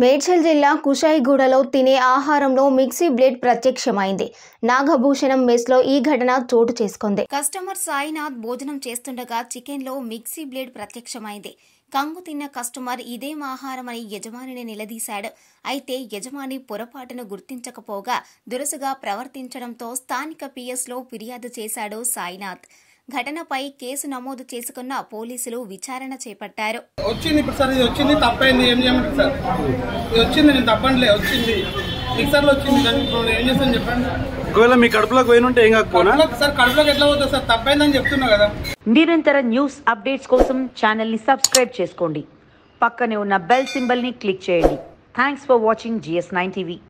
మేడ్చల్ జిల్లా కుషాయిగూడలో తినే ఆహారంలో మిక్సీ బ్లేడ్ ప్రత్యక్షమైంది నాగభూషణం మెస్లో ఈ ఘటన చోటు చేసుకుంది కస్టమర్ సాయినాథ్ భోజనం చేస్తుండగా చికెన్లో మిక్సీ బ్లేడ్ ప్రత్యక్షమైంది కంగు తిన్న కస్టమర్ ఇదేం ఆహారమని యజమానిని నిలదీశాడు అయితే యజమాని పొరపాటును గుర్తించకపోగా దురుసుగా ప్రవర్తించడంతో స్థానిక పిఎస్లో ఫిర్యాదు చేశాడు సాయినాథ్ ఘటనపై కేసు నమోదు చేసుకున్న పోలీసులు విచారణ చేపట్టారు వచ్చింది ఇప్పుడు సార్ ఇది వచ్చింది తప్పైంది ఏం చేయమంటారు సార్ ఇది వచ్చింది నేను తప్పండిలే వచ్చింది మిక్సర్లో వచ్చింది దానికి ఇప్పుడు నేను ఏం చేస్తాను చెప్పండి ఒకవేళ మీ కడుపులోకి పోయిన ఉంటే ఏం కాకపోనా కడుపులోకి- సార్ కడుపులోకి ఎట్లా పోతుంది సార్ తప్పైందని చెప్తున్నా కదా నిరంతర న్యూస్ అప్డేట్స్ కోసం ఛానల్ని సబ్స్క్రైబ్ చేసుకోండి పక్కనే ఉన్న బెల్ సింబల్ని క్లిక్ చేయండి thanks for watching GS nine TV